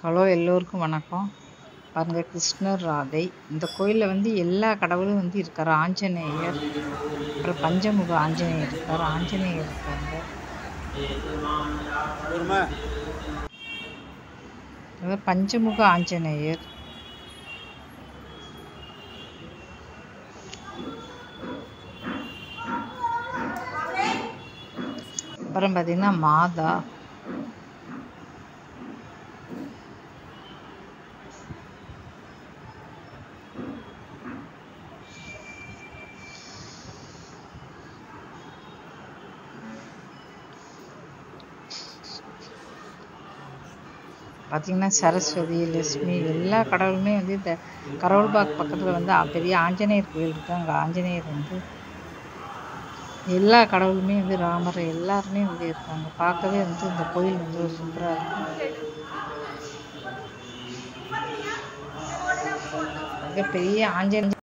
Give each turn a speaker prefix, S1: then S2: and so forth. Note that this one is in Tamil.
S1: ஹலோ எல்லோருக்கும் வணக்கம் பாருங்கள் கிருஷ்ணர் ராதை இந்த கோயிலில் வந்து எல்லா கடவுளும் வந்து இருக்கார் ஆஞ்சநேயர் அப்புறம் பஞ்சமுக ஆஞ்சநேயர் இருக்கார் ஆஞ்சநேயர் இருக்காங்க அதாவது பஞ்சமுக ஆஞ்சநேயர் அப்புறம் பார்த்தீங்கன்னா மாதா பார்த்திங்கன்னா சரஸ்வதி லட்சுமி எல்லா கடவுளுமே வந்து இந்த கரோல்பாக் பக்கத்தில் வந்து பெரிய ஆஞ்சநேயர் கோயில் இருக்குது அங்கே ஆஞ்சநேயர் வந்து எல்லா கடவுளுமே வந்து ராமர் எல்லாருமே வந்து இருக்காங்க பார்க்கவே வந்து இந்த கோயில் வந்து ஒரு சூப்பராக இருக்கும் மிகப்பெரிய ஆஞ்சநேயர்